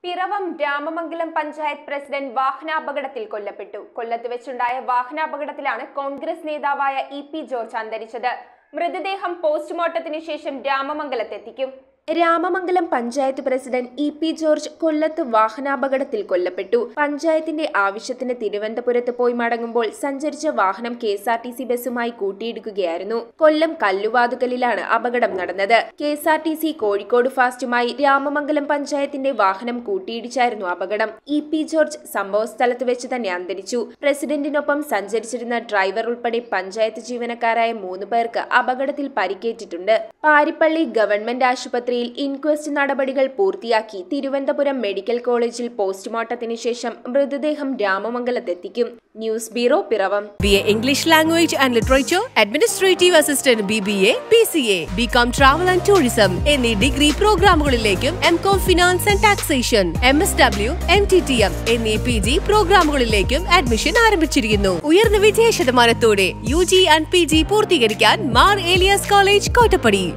Piravom Ramamangalam panchayat president വാഹനാപകടത്തിൽ കൊല്ലപ്പെട്ടു കൊല്ലത്ത് വെച്ചുണ്ടായ വാഹനാപകടത്തിലാണ് കോൺഗ്രസ് നേതാവായ ഇ പി ജോർജ് അന്തരിച്ചത് മൃതദേഹം പോസ്റ്റ്മോർട്ടത്തിന് ശേഷം രാമമംഗലത്തെത്തിക്കും Ramamangalam panchayat president E P George കൊല്ലത്ത് വാഹനാപകടത്തിൽ കൊല്ലപ്പെട്ടു പഞ്ചായത്തിന്റെ ആവശ്യത്തിന് തിരുവനന്തപുരത്ത് പോയി മടങ്ങുമ്പോൾ സഞ്ചരിച്ച വാഹനം K S R T C ബസ്സുമായി കൂട്ടിയിടിക്കുകയായിരുന്നു കൊല്ലം കല്ലുവാതുകലിലാണ് അപകടം നടന്നത് K S R T C Kozhikode ഫാസ്റ്റുമായി രാമമംഗലം പഞ്ചായത്തിന്റെ വാഹനം കൂട്ടിയിടിച്ചായിരുന്നു അപകടം ഇ പി ജോർജ് സംഭവസ്ഥലത്ത് വെച്ച് തന്നെ അന്തരിച്ചു പ്രസിഡന്റിനൊപ്പം സഞ്ചരിച്ചിരുന്ന ഡ്രൈവർ ഉൾപ്പെടെ പഞ്ചായത്ത് ജീവനക്കാരായ മൂന്ന് പേർക്ക് അപകടത്തിൽ പരിക്കേറ്റിട്ടുണ്ട് പാരിപ്പള്ളി ഗവൺമെന്റ് ആശുപത്രിയിൽ ഇൻക്വസ്റ്റ് നടപടികൾ പൂർത്തിയാക്കി തിരുവനന്തപുരം മെഡിക്കൽ കോളേജിൽ പോസ്റ്റ്മോർട്ടത്തിന് ശേഷം മൃതദേഹം രാമമംഗലത്തെത്തിക്കും news bureau Piravom BA English Language and Literature, Administrative Assistant BBA, PCA, BCom Travel and Tourism എന്നീ ഡിഗ്രി പ്രോഗ്രാമുകളിലേക്കും M Com finance and taxation M S W M T T M എന്നീ പി ജി പ്രോഗ്രാമുകളിലേക്കും admission ആരംഭിച്ചിരിക്കുന്നു ഉയർന്ന വിജയ ശതമാനത്തോടെ U G and P G പൂർത്തീകരിക്കാൻ Mar Elias college Kottappadi